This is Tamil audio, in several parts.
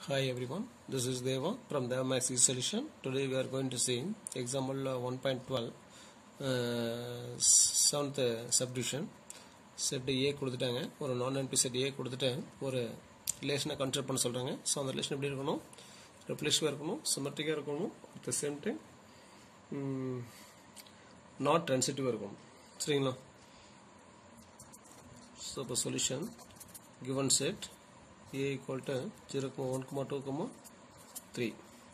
Hi everyone, this is Deva from the Max Solution. Today we are going to see example uh, 1.12 uh, seventh subdivision set A கொடுத்துட்டாங்க ஒரு நான் என்பி செட் ஏ கொடுத்துட்டு ஒரு ரிலேஷனை கன்சிடர் பண்ண சொல்கிறாங்க ஸோ அந்த ரிலேஷன் எப்படி இருக்கணும் ரெப்ளேஷிவாக இருக்கணும் சிமெட்ரிக்காக இருக்கணும் at the same time not ட்ரான்சிட்டிவாக இருக்கணும் சரிங்களா ஸோ இப்போ solution given set a equal to 0,1,2, 3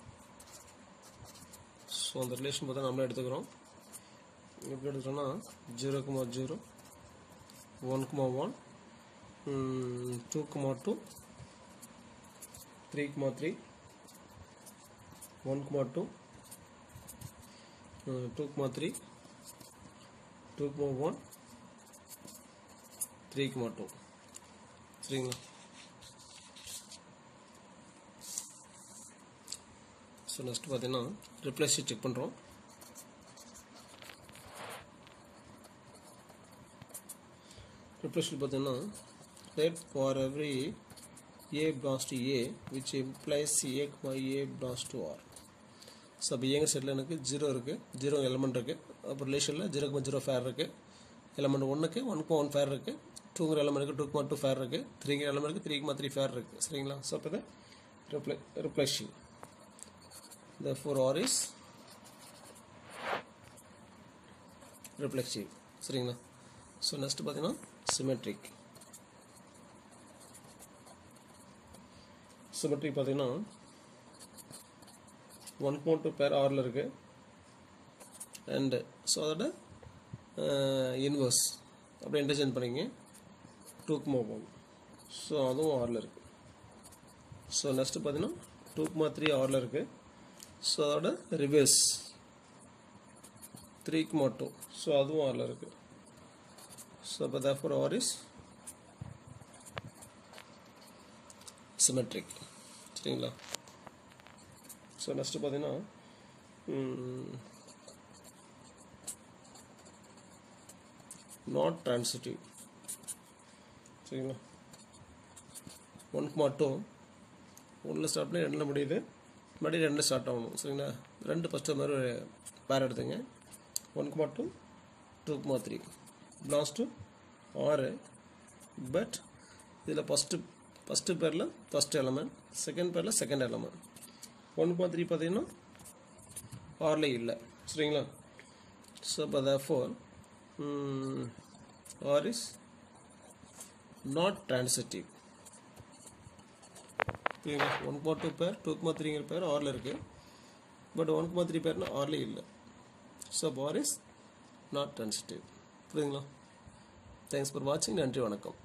so அந்த ரிலேஷன் பார்த்தா நம்மளே எடுத்துக்கிறோம் எப்படி எடுத்துக்கிறோம்னா zero comma zero one comma one two comma two three comma three one comma two two comma three two comma one three comma two சரிங்களா ஸோ நெக்ஸ்ட் பார்த்தீங்கன்னா ரிப்ளேஸ் செக் பண்ணுறோம் ரிப்ளேஸ் பார்த்தீங்கன்னா let for every a belongs to a which implies a comma a belongs to r so அப்போ ஏங்க செட்டில் எனக்கு ஜீரோ இருக்குது ஜீரோ எலமெண்ட் இருக்குது அப்போ ரிலேஷனில் ஜீரோ கமா ஜீரோ ஃபேர் இருக்குது எலமெண்ட் ஒன்றுக்கு ஒன் கமா ஒன் ஃபேர் இருக்குது டூங்கிற எலமெண்ட்டுக்கு டூ கமா டூ ஃபேர் இருக்குது த்ரீங்கிற எலமெண்ட்டுக்கு த்ரீ கமா த்ரீ ஃபேர் இருக்குது சரிங்களா ஸோ அப்போ தான் ரிப்ளை ரிப்ளேஷன் therefore R is reflexive சரிங்களா ஸோ நெக்ஸ்ட் பார்த்தீங்கன்னா சிமெட்ரிக் சிமெட்ரிக் பார்த்தீங்கன்னா ஒன் பாயிண்ட் டூ பேர் ஆரில் இருக்குது அண்டு ஸோ அதோட இன்வர்ஸ் அப்படியே இன்டர்ஜென்ட் பண்ணிங்க டூக்குமா போகும் ஸோ அதுவும் ஆரில் இருக்குது ஸோ நெக்ஸ்ட்டு பார்த்தீங்கன்னா டூக்குமா த்ரீ ஆரில் இருக்குது ஸோ அதோட ரிவர்ஸ் த்ரீக்கு மட்டும் ஸோ அதுவும் அதில் இருக்குது ஸோ இப்போ தேஃபோர் ஆர் இஸ் சிமெட்ரிக் சரிங்களா ஸோ நெக்ஸ்ட்டு பார்த்தீங்கன்னா நாட் ட்ரான்சிட்டிவ் சரிங்களா ஒன்க்கு மட்டும் ஒன்றில் ஸ்டார்ட் பண்ணி ரெண்டில் முடியுது மறுபடியும் ரெண்டு ஸ்டார்ட் ஆகணும் சரிங்களா ரெண்டு ஃபஸ்ட்டு மாதிரி ஒரு பேர் எடுத்துங்க ஒன்க்கு மட்டும் டூக்குமா த்ரீ பிலாஸ் டு ஆறு பட் இதில் ஃபஸ்ட்டு ஃபஸ்ட்டு பேரில் ஃபஸ்ட் எலமெண்ட் செகண்ட் பேரில் செகண்ட் எலமெண்ட் ஒன்க்குமா த்ரீ பார்த்தீங்கன்னா ஆறில் இல்லை சரிங்களா ஸோ இப்போ therefore R is not transitive புரியுங்களா one for two pair two comma த்ரீங்கிற பேர் ஆரில் இருக்குது பட் ஒன் குமா த்ரீ பேர்னா ஆர்லே இல்லை so for is not transitive புரியுதுங்களா தேங்க்ஸ் ஃபார் வாட்சிங் நன்றி வணக்கம்